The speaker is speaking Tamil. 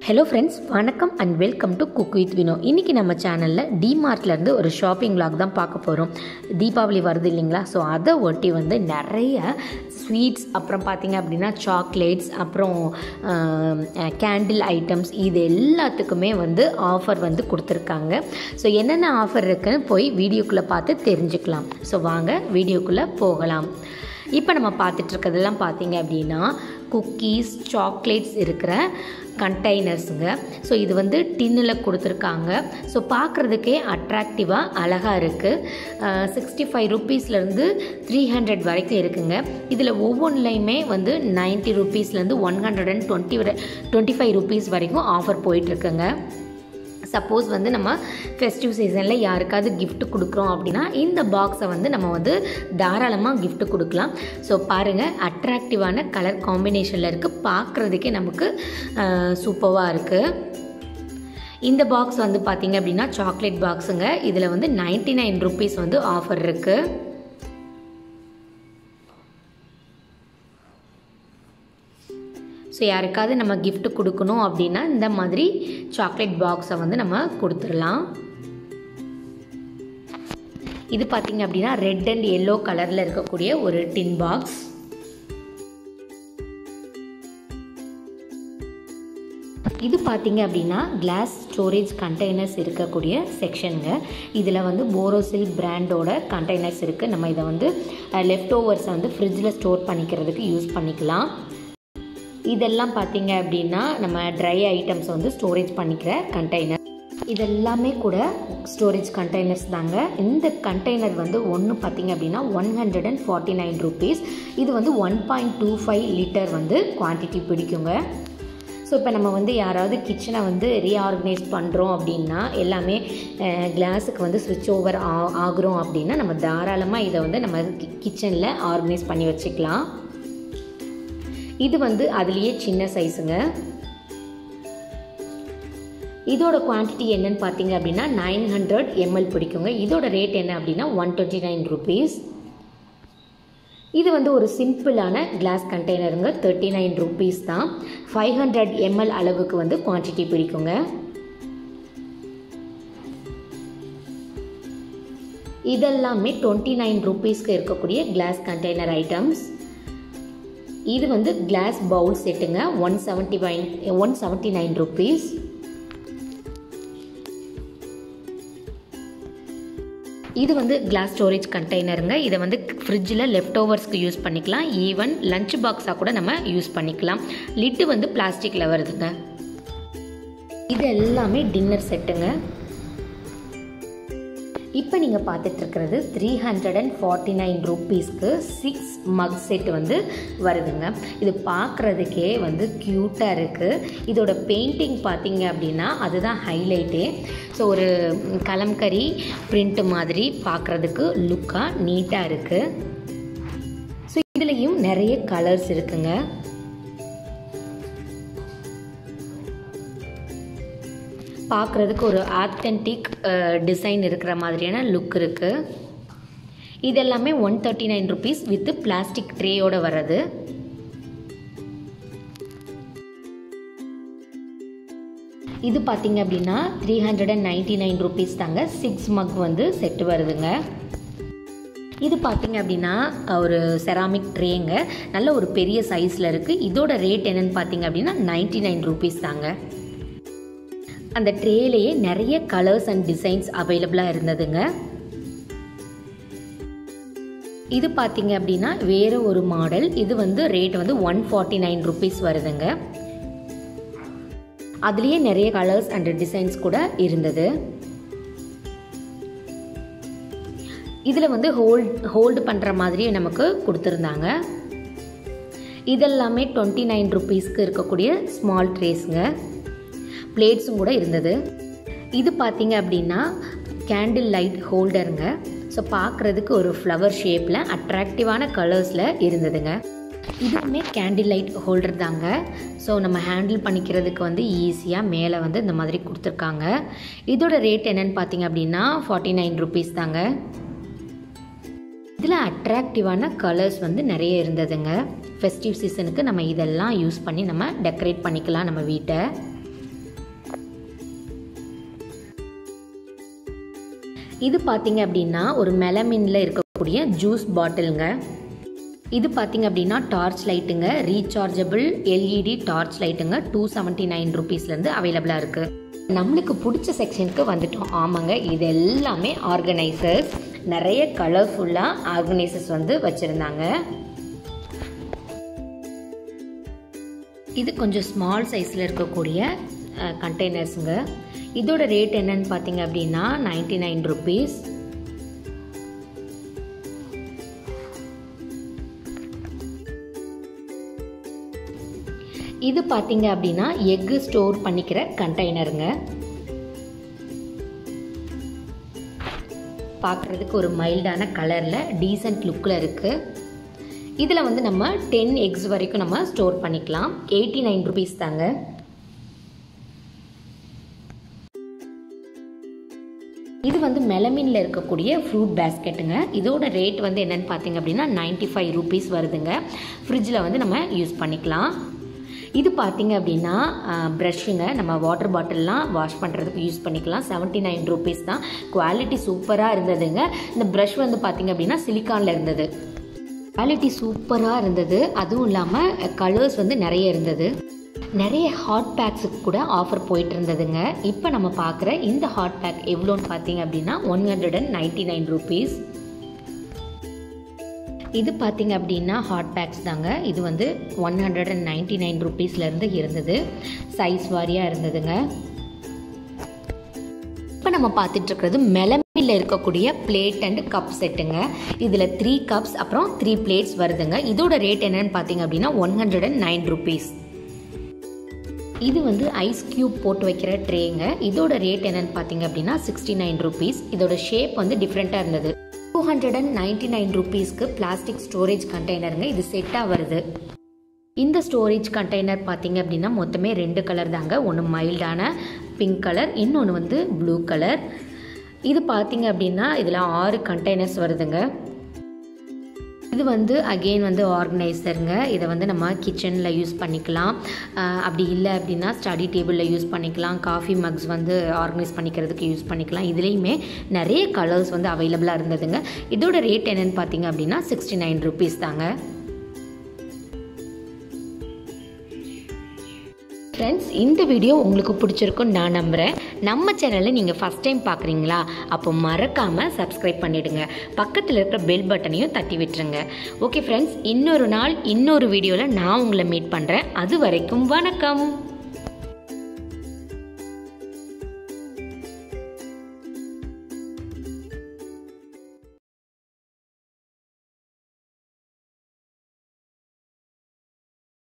ஹலோ ஃப்ரெண்ட்ஸ் வணக்கம் and welcome to cook with Vino இன்றைக்கி நம்ம சேனலில் டிமார்ட்லேருந்து ஒரு ஷாப்பிங் vlog தான் பார்க்க போகிறோம் தீபாவளி வருது இல்லைங்களா ஸோ அதை ஒட்டி வந்து நிறைய ஸ்வீட்ஸ் அப்புறம் பார்த்தீங்க அப்படின்னா சாக்லேட்ஸ் அப்புறம் கேண்டில் ஐட்டம்ஸ் இது எல்லாத்துக்குமே வந்து ஆஃபர் வந்து கொடுத்துருக்காங்க ஸோ என்னென்ன ஆஃபர் இருக்குன்னு போய் வீடியோக்குள்ளே பார்த்து தெரிஞ்சுக்கலாம் ஸோ வாங்க வீடியோக்குள்ளே போகலாம் இப்போ நம்ம பார்த்துட்டு இருக்கிறதெல்லாம் பார்த்தீங்க அப்படின்னா குக்கீஸ் சாக்லேட்ஸ் இருக்கிற கண்டெய்னர்ஸுங்க ஸோ இது வந்து டின்னில் கொடுத்துருக்காங்க ஸோ பார்க்குறதுக்கே அட்ராக்டிவாக அழகாக இருக்குது சிக்ஸ்டி ஃபைவ் ருப்பீஸ்லேருந்து த்ரீ ஹண்ட்ரட் வரைக்கும் இருக்குங்க இதில் ஒவ்வொன்றுலையுமே வந்து நைன்ட்டி ருப்பீஸ்லேருந்து one hundred and twenty twenty five rupees வரைக்கும் ஆஃபர் போயிட்டுருக்குங்க சப்போஸ் வந்து நம்ம ஃபெஸ்டிவ் சீசனில் யாருக்காவது gift கொடுக்குறோம் அப்படின்னா இந்த பாக்ஸை வந்து நம்ம வந்து தாராளமாக gift கொடுக்கலாம் ஸோ பாருங்கள் அட்ராக்டிவான கலர் காம்பினேஷனில் இருக்குது பார்க்குறதுக்கே நமக்கு சூப்பராக இருக்குது இந்த பாக்ஸ் வந்து பார்த்திங்க அப்படின்னா சாக்லேட் பாக்ஸுங்க இதில் வந்து நைன்ட்டி நைன் ருபீஸ் வந்து ஆஃபர் இருக்குது ஸோ யாருக்காவது நம்ம gift கொடுக்கணும் அப்படின்னா இந்த மாதிரி சாக்லேட் பாக்ஸை வந்து நம்ம கொடுத்துடலாம் இது பார்த்தீங்க அப்படின்னா ரெட் அண்ட் எல்லோ கலரில் இருக்கக்கூடிய ஒரு டின் பாக்ஸ் இது பார்த்தீங்க அப்படின்னா கிளாஸ் ஸ்டோரேஜ் கண்டெய்னர்ஸ் இருக்கக்கூடிய செக்ஷனுங்க இதில் வந்து போரோசில் பிராண்டோட கண்டெய்னர்ஸ் இருக்குது நம்ம இதை வந்து லெஃப்ட் ஓவர்ஸை வந்து ஃப்ரிட்ஜில் ஸ்டோர் பண்ணிக்கிறதுக்கு யூஸ் பண்ணிக்கலாம் இதெல்லாம் பார்த்தீங்க அப்படின்னா நம்ம ட்ரை ஐட்டம்ஸ் வந்து ஸ்டோரேஜ் பண்ணிக்கிற கண்டெய்னர் இதெல்லாமே கூட ஸ்டோரேஜ் கண்டெய்னர்ஸ் தாங்க இந்த கண்டெய்னர் வந்து ஒன்று பார்த்தீங்க அப்படின்னா one hundred and forty nine rupees இது வந்து one point two five litre வந்து குவான்டிட்டி பிடிக்குங்க ஸோ இப்போ நம்ம வந்து யாராவது கிச்சனை வந்து ரீஆர்கனைஸ் பண்ணுறோம் அப்படின்னா எல்லாமே கிளாஸுக்கு வந்து ஸ்விட்ச் ஓவர் ஆ ஆகுறோம் அப்படின்னா நம்ம தாராளமாக இதை வந்து நம்ம கிச்சனில் ஆர்கனைஸ் பண்ணி வச்சுக்கலாம் இது வந்து அதுலேயே சின்ன சைஸுங்க இதோட குவான்டிட்டி என்னன்னு பார்த்தீங்க அப்படின்னா நைன் ஹண்ட்ரட் எம்எல் பிடிக்குங்க இதோட ரேட் என்ன அப்படின்னா ஒன் டுவெண்ட்டி நைன் ருபீஸ் இது வந்து ஒரு சிம்பிளான கிளாஸ் கண்டெய்னருங்க தேர்ட்டி நைன் ருபீஸ் தான் ஃபைவ் ஹண்ட்ரட் எம்எல் அளவுக்கு வந்து குவான்டிட்டி பிடிக்குங்க இதெல்லாமே டுவெண்ட்டி நைன் ருபீஸ்க்கு இருக்கக்கூடிய கிளாஸ் கண்டெய்னர் ஐட்டம்ஸ் இது வந்து கிளாஸ் பவுல் செட்டுங்க one seventy nine one seventy nine rupees இது வந்து கிளாஸ் ஸ்டோரேஜ் கண்டெய்னருங்க இதை வந்து ஃப்ரிட்ஜில் லெஃப்ட் ஓவர்ஸ்க்கு யூஸ் பண்ணிக்கலாம் ஈவன் லஞ்ச் பாக்ஸாக கூட நம்ம யூஸ் பண்ணிக்கலாம் லிட்டு வந்து பிளாஸ்டிக்கில் வருதுங்க இது எல்லாமே டின்னர் செட்டுங்க இப்போ நீங்கள் பார்த்துட்டு இருக்கிறது three hundred and forty nine ருப்பீஸ்க்கு சிக்ஸ் மக் செட் வந்து வருதுங்க இது பார்க்குறதுக்கே வந்து க்யூட்டாக இருக்குது இதோட பெயிண்டிங் பார்த்தீங்க அப்படின்னா அதுதான் ஹைலைட்டே ஸோ ஒரு கலம்கரி பிரிண்ட் மாதிரி பார்க்குறதுக்கு லுக்காக நீட்டாக இருக்குது ஸோ இதுலேயும் நிறைய கலர்ஸ் இருக்குங்க பார்க்குறதுக்கு ஒரு ஆத்தென்டிக் டிசைன் இருக்கிற மாதிரியான லுக் இருக்குது இதெல்லாமே one thirty nine rupees with plastic ட்ரேயோட வர்றது இது பார்த்தீங்க அப்படின்னா three hundred and ninety nine rupees தாங்க சிக்ஸ் மக் வந்து செட்டு வருதுங்க இது பார்த்தீங்க அப்படின்னா ஒரு செராமிக் ட்ரேங்க நல்ல ஒரு பெரிய சைஸில் இருக்குது இதோட ரேட் என்னன்னு பார்த்தீங்க அப்படின்னா நைன்டி நைன் ருபீஸ் தாங்க அந்த ட்ரேலேயே நிறைய கலர்ஸ் அண்ட் டிசைன்ஸ் அவைலபிளாக இருந்ததுங்க இது பார்த்தீங்க அப்படின்னா வேறு ஒரு மாடல் இது வந்து ரேட் வந்து ஒன் ஃபார்ட்டி நைன் ருபீஸ் வருதுங்க அதுலேயே நிறைய கலர்ஸ் அண்ட் டிசைன்ஸ் கூட இருந்தது இதில் வந்து ஹோல்ட் ஹோல்டு பண்ணுற மாதிரி நமக்கு கொடுத்துருந்தாங்க இதெல்லாமே டுவெண்ட்டி நைன் ருபீஸ்க்கு இருக்கக்கூடிய ஸ்மால் ட்ரேஸுங்க பிளேட்ஸும் கூட இருந்தது இது பார்த்தீங்க அப்படின்னா கேண்டில் லைட் ஹோல்டருங்க ஸோ பார்க்குறதுக்கு ஒரு ஃப்ளவர் ஷேப்பில் அட்ராக்டிவான கலர்ஸில் இருந்ததுங்க இதுவுமே கேண்டில் லைட் ஹோல்டர் தாங்க ஸோ நம்ம ஹேண்டில் பண்ணிக்கிறதுக்கு வந்து ஈஸியாக மேலே வந்து இந்த மாதிரி கொடுத்துருக்காங்க இதோட ரேட் என்னன்னு பார்த்தீங்க அப்படின்னா ஃபார்ட்டி நைன் ருபீஸ் தாங்க இதில் அட்ராக்டிவான கலர்ஸ் வந்து நிறைய இருந்ததுங்க ஃபெஸ்டிவ் சீசனுக்கு நம்ம இதெல்லாம் யூஸ் பண்ணி நம்ம டெக்கரேட் பண்ணிக்கலாம் நம்ம வீட்டை இது பார்த்தீங்க அப்படின்னா ஒரு மெலமின்ல இருக்கக்கூடிய ஜூஸ் பாட்டிலுங்க இது பார்த்தீங்க அப்படின்னா டார்ச் லைட்டுங்க ரீசார்ஜபிள் எல்இடி டார்ச் லைட்டுங்க டூ செவன்ட்டி நைன் ருபீஸ்லேருந்து அவைலபிளாக இருக்குது நம்மளுக்கு பிடிச்ச செக்ஷனுக்கு வந்துட்டோம் ஆமாங்க இது எல்லாமே ஆர்கனைசர்ஸ் நிறைய கலர்ஃபுல்லாக ஆர்கனைசர்ஸ் வந்து வச்சுருந்தாங்க இது கொஞ்சம் ஸ்மால் சைஸில் இருக்கக்கூடிய கண்டெய்னர்ஸுங்க இதோட ரேட் என்னன்னு பார்த்தீங்க அப்படின்னா நைன்டி நைன் ருபீஸ் இது பார்த்தீங்க அப்படின்னா எக்கு ஸ்டோர் பண்ணிக்கிற கண்டெய்னருங்க பார்க்குறதுக்கு ஒரு மைல்டான கலரில் டீசெண்ட் லுக்கில் இருக்குது இதில் வந்து நம்ம டென் எக்ஸ் வரைக்கும் நம்ம ஸ்டோர் பண்ணிக்கலாம் எயிட்டி நைன் ருபீஸ் தாங்க இது வந்து மெலமின்ல இருக்கக்கூடிய ஃப்ரூட் பேஸ்கெட்டுங்க இதோட ரேட் வந்து என்னன்னு பார்த்தீங்க அப்படின்னா நைன்டி ஃபைவ் ருபீஸ் வருதுங்க ஃப்ரிட்ஜில் வந்து நம்ம யூஸ் பண்ணிக்கலாம் இது பார்த்தீங்க அப்படின்னா ப்ரஷ்ஷுங்க நம்ம வாட்டர் பாட்டில்லாம் வாஷ் பண்ணுறதுக்கு யூஸ் பண்ணிக்கலாம் செவன்ட்டி நைன் ருபீஸ் தான் குவாலிட்டி சூப்பராக இருந்ததுங்க இந்த ப்ரஷ் வந்து பார்த்தீங்க அப்படின்னா சிலிக்கானில் இருந்தது குவாலிட்டி சூப்பராக இருந்தது அதுவும் இல்லாமல் கலர்ஸ் வந்து நிறைய இருந்தது நிறைய ஹாட் பேக்ஸுக்கு கூட ஆஃபர் போயிட்டு இருந்ததுங்க இப்போ நம்ம பார்க்குற இந்த ஹாட் பேக் எவ்வளோன்னு பார்த்தீங்க அப்படின்னா one hundred and ninety nine rupees இது பார்த்தீங்க அப்படின்னா ஹாட் பேக்ஸ் தாங்க இது வந்து one hundred and ninety nine ருபீஸ்லேருந்து இருந்தது சைஸ் வாரியாக இருந்ததுங்க இப்போ நம்ம பார்த்துட்டு இருக்கிறது மெலமில் இருக்கக்கூடிய பிளேட் அண்ட் கப் செட்டுங்க இதில் த்ரீ கப்ஸ் அப்புறம் த்ரீ பிளேட்ஸ் வருதுங்க இதோட ரேட் என்னன்னு பார்த்தீங்க அப்படின்னா one hundred and nine rupees இது வந்து ஐஸ் க்யூப் போட்டு வைக்கிற ட்ரேங்க இதோட ரேட் என்னன்னு பார்த்தீங்க அப்படின்னா சிக்ஸ்டி நைன் ருபீஸ் இதோட ஷேப் வந்து டிஃப்ரெண்ட்டாக இருந்தது two hundred and ninety nine ருபீஸ்க்கு பிளாஸ்டிக் ஸ்டோரேஜ் கண்டெய்னருங்க இது செட்டாக வருது இந்த ஸ்டோரேஜ் கண்டெய்னர் பார்த்தீங்க அப்படின்னா மொத்தமே ரெண்டு கலர் தாங்க ஒன்று மைல்டான பிங்க் கலர் இன்னொன்று வந்து ப்ளூ கலர் இது பார்த்தீங்க அப்படின்னா இதில் ஆறு கண்டெய்னர்ஸ் வருதுங்க இது வந்து அகெயின் வந்து ஆர்கனைசருங்க இதை வந்து நம்ம கிச்சனில் யூஸ் பண்ணிக்கலாம் அப்படி இல்லை அப்படின்னா ஸ்டடி டேபிளில் யூஸ் பண்ணிக்கலாம் காஃபி மக்ஸ் வந்து ஆர்கனைஸ் பண்ணிக்கிறதுக்கு யூஸ் பண்ணிக்கலாம் இதுலேயுமே நிறைய கலர்ஸ் வந்து அவைலபிளாக இருந்ததுங்க இதோட ரேட் என்னென்னு பார்த்தீங்க அப்படின்னா சிக்ஸ்டி நைன் ருபீஸ் தாங்க ஃப்ரெண்ட்ஸ் இந்த வீடியோ உங்களுக்கு பிடிச்சிருக்குன்னு நான் நம்புகிறேன் நம்ம சேனலை நீங்கள் ஃபஸ்ட் டைம் பார்க்குறீங்களா அப்போ மறக்காமல் சப்ஸ்கிரைப் பண்ணிவிடுங்க பக்கத்தில் இருக்கிற பெல் பட்டனையும் தட்டி விட்டுருங்க ஓகே ஃப்ரெண்ட்ஸ் இன்னொரு நாள் இன்னொரு வீடியோவில் நான் உங்களை மீட் பண்ணுறேன் அது வரைக்கும் வணக்கம்